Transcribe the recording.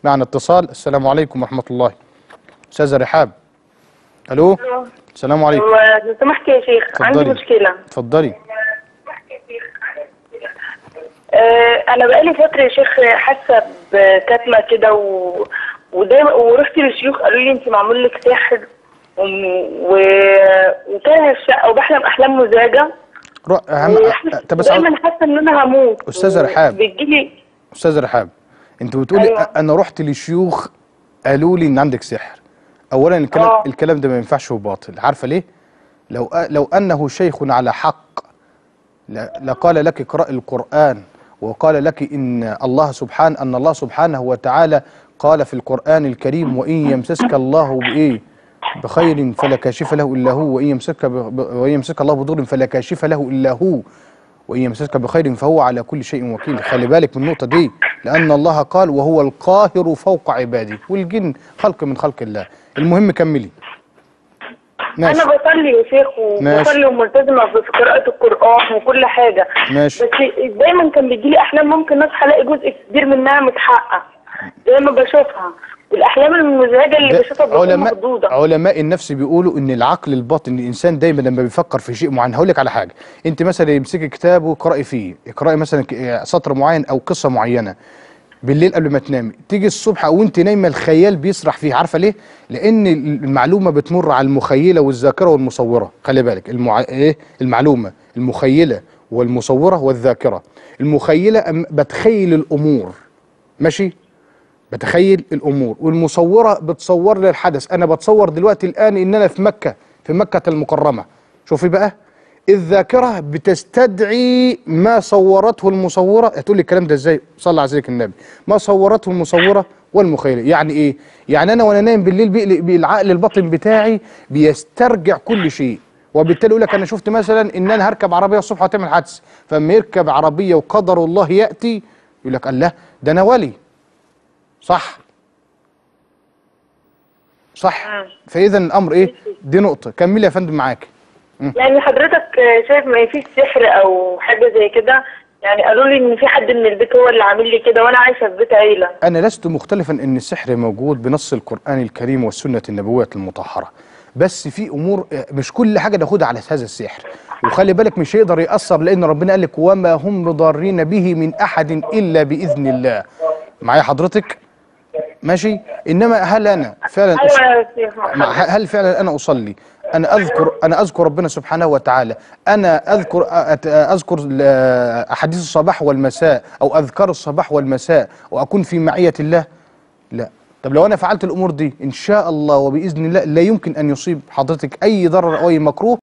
معنا اتصال السلام عليكم ورحمه الله استاذه رحاب الو السلام عليكم هو لو سمحت يا شيخ عندي اتفضلي. مشكلة اتفضلي آه أنا بقالي فترة يا شيخ حاسة بكتمة كده و... ودايما ورحت للشيوخ قالوا لي أنت معمول لك سحر و... و... وكاره الشقة وبحلم أحلام مزعجة رو... أهم... وحاسة- طب بس عاوز- دايما حاسة إن أنا هموت أستاذة رحاب. بتجيلي استاذ رحاب انت بتقولي أيوة. انا رحت لشيوخ قالوا لي ان عندك سحر اولا الكلام آه. الكلام ده ما ينفعش وباطل عارفه ليه لو لو انه شيخ على حق ل- لقال لك اقرأ القرآن وقال لك ان الله سبحانه ان الله سبحانه وتعالى قال في القرآن الكريم وان يمسسك الله بايه بخير فلا كاشف له الا هو وان يمسك ب... ب- وان يمسك الله بضر فلا كاشف له الا هو وإن يمسسك بخير فهو على كل شيء وكيل خلي بالك من النقطة دي لأن الله قال وهو القاهر فوق عباده والجن خلق من خلق الله المهم كملي ماشي أنا بصلي يا شيخ ماشي. وبصلي وملتزمة في قراءة القرآن وكل حاجة ماشي بس دايما كان بيجيلي أحلام ممكن أصحى ألاقي جزء كبير منها متحقق زي ما بشوفها والأحلام المزعجة اللي ده بشوفها بتكون علماء مخضوضة علماء النفس بيقولوا ان العقل الباطن الانسان دايما لما بيفكر في شيء معين هقول لك على حاجه انت مثلا يمسكي كتاب واقراي فيه اقراي مثلا ك- سطر معين او قصه معينه بالليل قبل ما تنامي تيجي الصبح او انت نايمه الخيال بيسرح فيه عارفه ليه لان المعلومه بتمر على المخيله والذاكره والمصوره خلي بالك المع... ايه المعلومه المخيله والمصوره والذاكره المخيله أم- بتخيل الامور ماشي بتخيل الامور والمصوره بتصور لي الحدث انا بتصور دلوقتي الان ان انا في مكه في مكه المكرمه شوفي بقى الذاكره بتستدعي ما صورته المصوره هتقول لي الكلام ده ازاي صلى على سيدك النبي ما صورته المصوره والمخيله يعني ايه يعني انا وانا نايم بالليل بيقلق بالعقل الباطن بتاعي بيسترجع كل شيء وبالتالي يقول لك انا شفت مثلا ان انا هركب عربيه الصبح وتعمل حادث فاما يركب عربيه وقدر الله ياتي يقول لك الله ده انا ولي صح صح مم. فاذا الامر ايه دي نقطه كملي يا فندم معاك يعني حضرتك شايف ما فيش سحر أو حاجة زي كده يعني قالوا لي إن في حد من البيت هو اللي عامل لي كده وأنا عايشة في بيت عيلة انا لست مختلفا ان السحر موجود بنص القران الكريم والسنه النبويه المطهره بس في امور آه، مش كل حاجه ناخدها على هذا السحر وخلي بالك مش هيقدر ياثر لان ربنا قال لك وما هم بضارين به من احد الا باذن الله معايا حضرتك ماشي انما هل انا فعلا أص- أيوة يا شيخ مع- محمد. هل فعلا انا اصلي انا اذكر انا اذكر ربنا سبحانه وتعالى انا اذكر أت- اذكر ل- احاديث الصباح والمساء او اذكار الصباح والمساء واكون في معيه الله لا طب لو انا فعلت الامور دي ان شاء الله وباذن الله لا يمكن ان يصيب حضرتك اي ضرر او اي مكروه